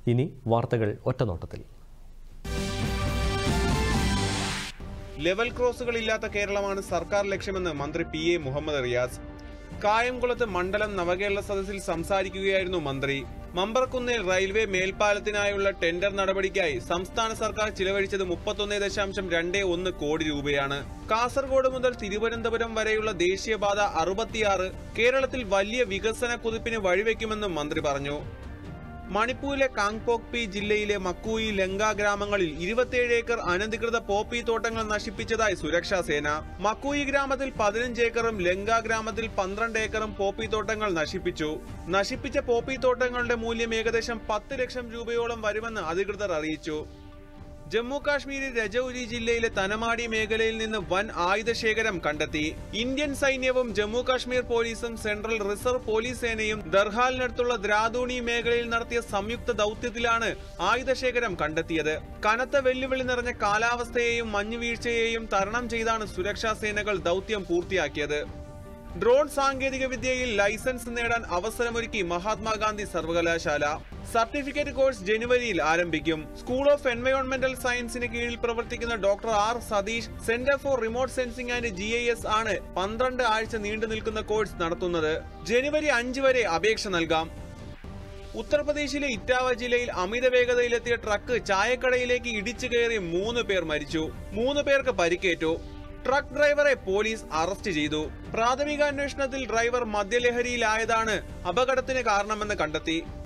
ഇനി വാർത്തകൾ ഒറ്റനോട്ടത്തിൽ ലെവൽ ക്രോസുകൾ ഇല്ലാത്ത കേരളമാണ് സർക്കാർ ലക്ഷ്യമെന്ന് മന്ത്രി പി എ മുഹമ്മദ് റിയാസ് കായംകുളത്ത് മണ്ഡലം നവകേരള സദസ്സിൽ സംസാരിക്കുകയായിരുന്നു മന്ത്രി മമ്പറക്കുന്നിൽ റെയിൽവേ മേൽപ്പാലത്തിനായുള്ള ടെൻഡർ നടപടിക്കായി സംസ്ഥാന സർക്കാർ ചിലവഴിച്ചത് മുപ്പത്തൊന്ന് ദശാംശം രണ്ട് ഒന്ന് കോടി രൂപയാണ് കാസർഗോഡ് മുതൽ തിരുവനന്തപുരം വരെയുള്ള ദേശീയപാത അറുപത്തിയാറ് കേരളത്തിൽ വലിയ വികസന കുതിപ്പിന് വഴിവെക്കുമെന്നും മന്ത്രി പറഞ്ഞു മണിപ്പൂരിലെ കാങ്പോക്പി ജില്ലയിലെ മക്കൂയി ലങ്ക ഗ്രാമങ്ങളിൽ ഇരുപത്തിയേഴ് ഏക്കർ അനധികൃത പോപ്പി തോട്ടങ്ങൾ നശിപ്പിച്ചതായി സുരക്ഷാ സേന മക്കൂയി ഗ്രാമത്തിൽ പതിനഞ്ച് ഏക്കറും ലങ്ക ഗ്രാമത്തിൽ പന്ത്രണ്ട് ഏക്കറും പോപ്പി തോട്ടങ്ങൾ നശിപ്പിച്ചു നശിപ്പിച്ച പോപ്പി തോട്ടങ്ങളുടെ മൂല്യം ഏകദേശം പത്ത് ലക്ഷം രൂപയോളം വരുമെന്ന് അധികൃതർ അറിയിച്ചു ജമ്മു കാശ്മീരിൽ രജൌരി ജില്ലയിലെ തനമാടി മേഖലയിൽ നിന്ന് വൻ ആയുധശേഖരം കണ്ടെത്തി ഇന്ത്യൻ സൈന്യവും ജമ്മു കാശ്മീർ പോലീസും സെൻട്രൽ റിസർവ് പോലീസ് സേനയും ദർഹാലിനടുത്തുള്ള ദ്രാദൂണി മേഖലയിൽ നടത്തിയ സംയുക്ത ദൌത്യത്തിലാണ് ആയുധശേഖരം കണ്ടെത്തിയത് കനത്ത വെല്ലുവിളി നിറഞ്ഞ കാലാവസ്ഥയെയും മഞ്ഞുവീഴ്ചയെയും തരണം ചെയ്താണ് സുരക്ഷാ സേനകൾ ദൌത്യം പൂർത്തിയാക്കിയത് ഡ്രോൺ സാങ്കേതിക വിദ്യയിൽ ലൈസൻസ് നേടാൻ അവസരമൊരുക്കി മഹാത്മാഗാന്ധി സർവകലാശാല സർട്ടിഫിക്കറ്റ് കോഴ്സ് ജനുവരിയിൽ ആരംഭിക്കും സ്കൂൾ ഓഫ് എൻവയോൺമെന്റൽ സയൻസിന് കീഴിൽ പ്രവർത്തിക്കുന്ന doctor R Satish centre for remote sensing and G ആണ് പന്ത്രണ്ട് ആഴ്ച നീണ്ടു നിൽക്കുന്ന കോഴ്സ് നടത്തുന്നത് ജനുവരി അഞ്ച് വരെ അപേക്ഷ നൽകാം ഉത്തർപ്രദേശിലെ ഇറ്റാവ ജില്ലയിൽ അമിത വേഗതയിലെത്തിയ ട്രക്ക് ചായക്കടയിലേക്ക് ഇടിച്ചു കയറി മൂന്ന് പേർ മരിച്ചു മൂന്ന് പേർക്ക് പരിക്കേറ്റു ട്രക്ക് ഡ്രൈവറെ പോലീസ് അറസ്റ്റ് ചെയ്തു പ്രാഥമിക അന്വേഷണത്തിൽ ഡ്രൈവർ മദ്യലഹരിയിലായതാണ് അപകടത്തിന് കാരണമെന്ന് കണ്ടെത്തി